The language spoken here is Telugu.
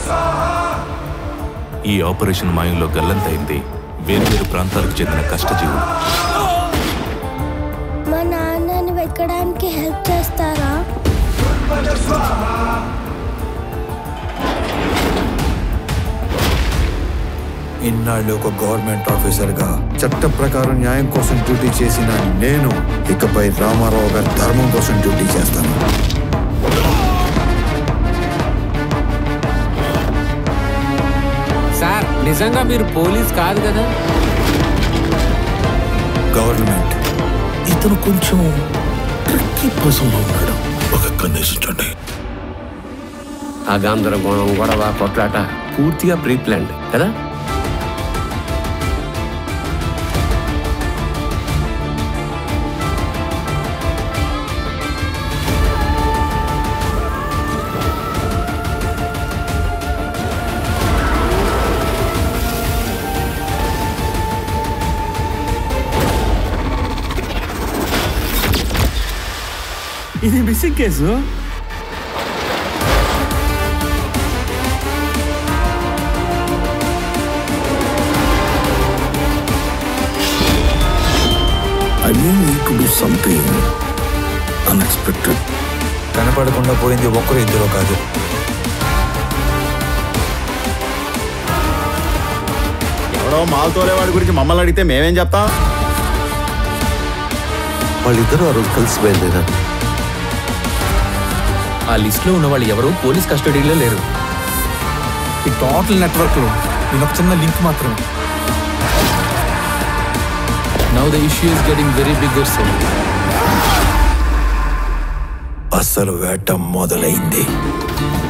ఈ ఆపరేషన్ మాయంలో గల్లంతైంది వేర్వేరు ప్రాంతాలకు చెందిన కష్టజీవులు మా నాన్నని వెక్కడానికి హెల్ప్ చేస్తారా ఇన్నాళ్ళు ఒక గవర్నమెంట్ ఆఫీసర్గా చట్ట ప్రకారం న్యాయం కోసం డ్యూటీ చేసిన నేను ఇకపై రామారావు గారి ధర్మం కోసం డ్యూటీ చేస్తాను సార్ నిజంగా మీరు పోలీస్ కాదు కదా గవర్నమెంట్ ఇతను కొంచెం ట్రిక్కీ పర్సన్లో ఉన్నాడు ఒక కన్నేసించండి ఆ గందరగోళం గొడవ కొట్లాట పూర్తిగా ప్రీ ప్లాన్డ్ కదా ఇది missing case I mean to do something unexpected కనపడకుండా పోయింది ఒక్కరు ఇద్దరు కాదు ఎవడో మాల్ తోలేవాడి గురించి మమ్మల్ని అడిగితే మేమేం చెప్తాం వాళ్ళిద్దరూ ఆ రోజు కలిసి బయలుదేరారు ఆ లిస్ట్లో ఉన్న వాళ్ళు ఎవరు పోలీస్ కస్టడీలో లేరు ఈ టోటల్ నెట్వర్క్లో నేను ఒక చిన్న లింక్ మాత్రమే now the issue is getting very big sir అసలు వేట మొదలైంది